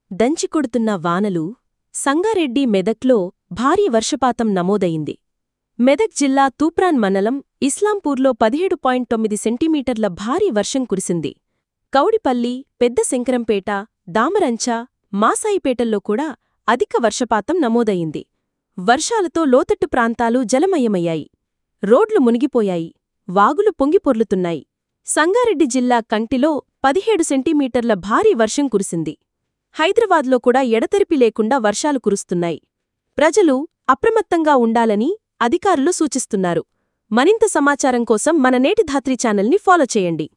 దంచికొడుతున్న వానలు సంగారెడ్డి మెదక్లో భారీ వర్షపాతం నమోదయింది మెదక్ జిల్లా తూప్రాన్ మండలం ఇస్లాంపూర్లో పదిహేడు పాయింట్ తొమ్మిది సెంటీమీటర్ల భారీ వర్షం కురిసింది కౌడిపల్లి పెద్ద శంకరంపేట దామరంచ మాసాయిపేటల్లో కూడా అధిక వర్షపాతం నమోదయింది వర్షాలతో లోతట్టు ప్రాంతాలు జలమయమయ్యాయి రోడ్లు మునిగిపోయాయి వాగులు పొంగిపొర్లుతున్నాయి సంగారెడ్డి జిల్లా కంటిలో పదిహేడు సెంటీమీటర్ల భారీ వర్షం కురిసింది హైదరాబాద్లో కూడా ఎడతెరిపి లేకుండా వర్షాలు కురుస్తున్నాయి ప్రజలు అప్రమత్తంగా ఉండాలని అధికారులు సూచిస్తున్నారు మరింత సమాచారం కోసం మన నేటి ధాత్రి ఛానల్ని ఫాలో చేయండి